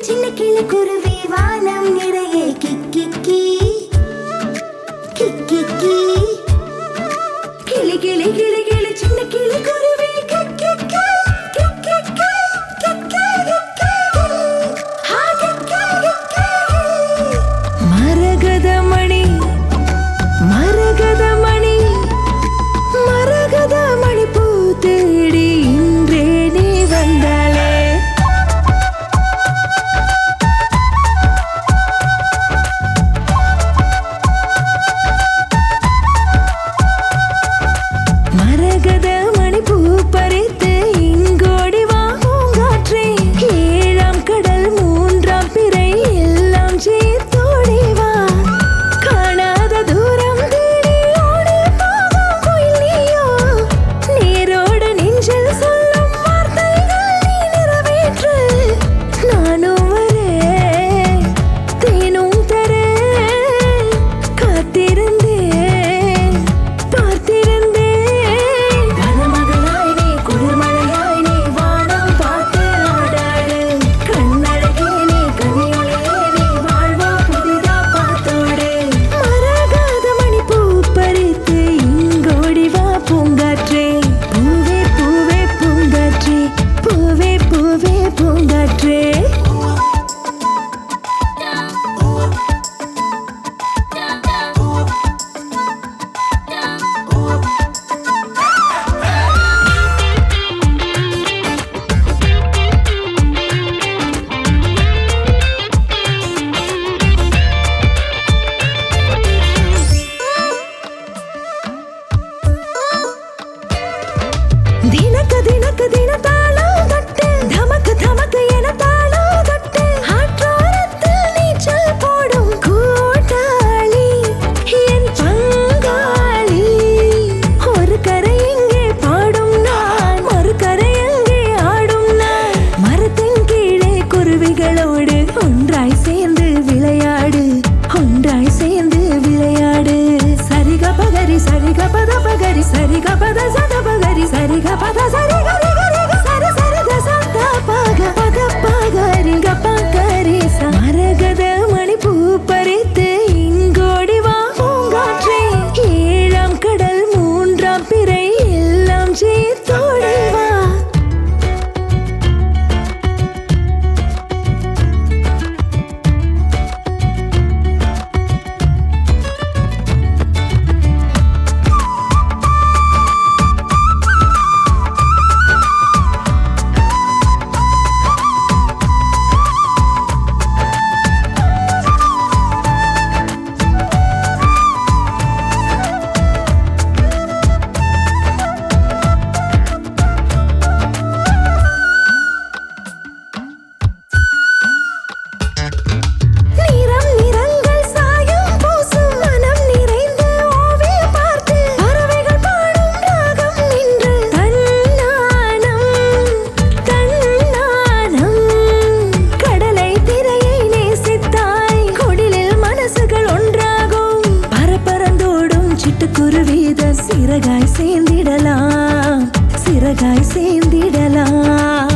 சின்ன கிளி குருவி வானம் நிறைய கிக்கி கிக்கி கிளி கிளி கிளி கிளி சின்ன கிளி குருவி கிக்கி கிக்கி கிக்கி ஹா கிக்கி கிக்கி மரகதமணி மரகதமணி மரகதமணி பூ தேடி இன்றே நீ வந்தாளே மரகதமணி பூ பறித்து இங்கோடி வா பூங்காற்றே ஏழாம் கடல் மூன்றாம் பிறை எல்லாம் சேர்த்தோடி வா காணாத தூரம் தேடி ஓடி போகும் குயில் நீயோ நீரோடு நெஞ்சில் சொல்லும் வார்த்தைகள் நீ நிறைவேற்று நானும் வரேன் தேனும் தரேன் காத்திருந்தேன் பார்த்திருந்தேன் கனமகளாய் நீ குளிர்மழையாய் நீ வானம் பார்த்து ஆடாடு கண்ணழகே நீ கனியொளியே நீ வாழ்வா புதிதா பார்த்தோடு மரகாத மணி பூ பறித்து இங்கோடி வா பூங்காற்றே பூவே பூவே பூங்காற்றே பூவே பூவே பூங்காற்றே தினக்கு தினக்கு தின தாளம் தட்டு தமக்கு தமக்கு என தாளம் தட்டு ஆற்றோரத்தில் நீச்சல் போடும் கூட்டாளி என் பங்காளி ஒரு கரை இங்கே பாடும் நான் ஒரு கரை அங்கே ஆடும் நான் மரத்தின் கீழே குருவிகளோடு ஒன்றாய் சேர்ந்து விளையாடு ஒன்றாய் சேர்ந்து விளையாடு சரிக பகரி சரிக பத பகரி சரிக பத சத பகரி சரிக பத சரி கரி கரி க சரி சரி த சத பக பக பகரி க பகரி ச மரகத மணி பூ பறித்து இங்கோடி வா பூங்காற்றே ஏழாம் கடல் மூன்றாம் பிறை எல்லாம் சேர்த்தோடி வா நிறம் நிறங்கள் சாயம் பூசும் மனம் நிறைந்து ஓவியம் பார்த்து பறவைகள் பாடும் ராகம் நின்று தன்னானம் தன்னானம் கடலை திரையை நேசித்தாய் குடிலில் மனசுகள் ஒன்றாகும் பரபரந்தோடும் சிட்டுக்குருவித சிறகாய் சேர்ந்திடலாம் சிறகாய் சேர்ந்திடலாம்